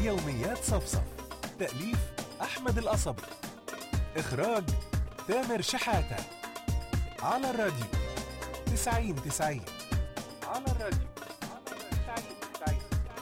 يوميات صفصف تأليف أحمد القصبي إخراج تامر شحاتة على الراديو تسعين تسعين على الراديو تسعين تسعين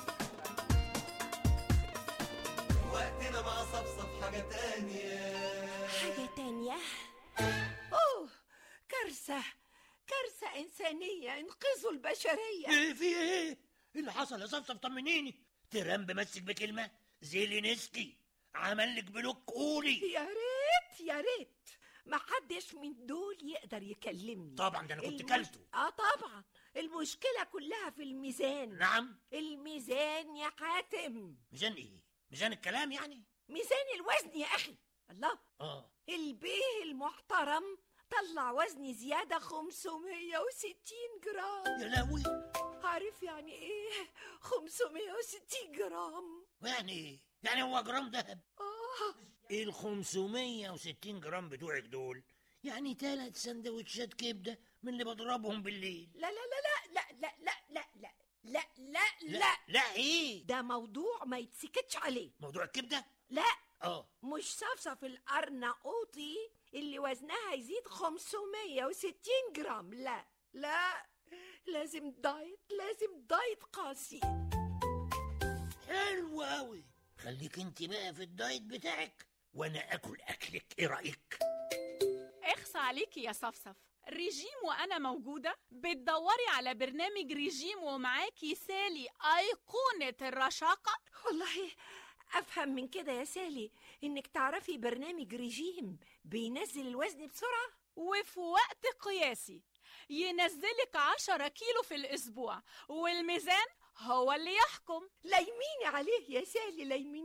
وقتنا مع صفصف حاجة تانية حاجة تانية أوه كارثة كارثة إنسانية انقذوا البشرية ايه في ايه ايه اللي حصل يا صفصف طمنيني ترامب مسك بكلمة زيلينسكي عمل لك بلوك قولي يا ريت يا ريت ما حدش من دول يقدر يكلمني طبعا ده انا كنت المش- كلته اه طبعا المشكلة كلها في الميزان نعم الميزان يا حاتم ميزان ايه ميزان الكلام يعني ميزان الوزن يا أخي الله اه البيه المحترم طلع وزني زيادة 560 جرام يا لهوي عارف يعني ايه 560 جرام يعني ايه يعني هو جرام ذهب اه ال 560 جرام بتوعك دول يعني ثلاث سندوتشات كبده من اللي بضربهم بالليل لا لا لا لا لا لا لا لا لا لا لا لا لا لا ايه ده موضوع ما يتسكتش عليه موضوع الكبده لا اه مش صفصف الأرناؤوطي اللي وزنها يزيد 560 جرام لا لا لازم دايت لازم دايت قاسي حلو قوي خليك انت بقى في الدايت بتاعك وانا اكل اكلك ايه رايك اخصى عليكي يا صفصف ريجيم وانا موجودة بتدوري على برنامج ريجيم ومعاكي سالي ايقونة الرشاقة والله أفهم من كده يا سالي إنك تعرفي برنامج ريجيم بينزل الوزن بسرعة وفي وقت قياسي ينزلك عشرة كيلو في الأسبوع والميزان هو اللي يحكم لايميني عليه يا سالي لايميني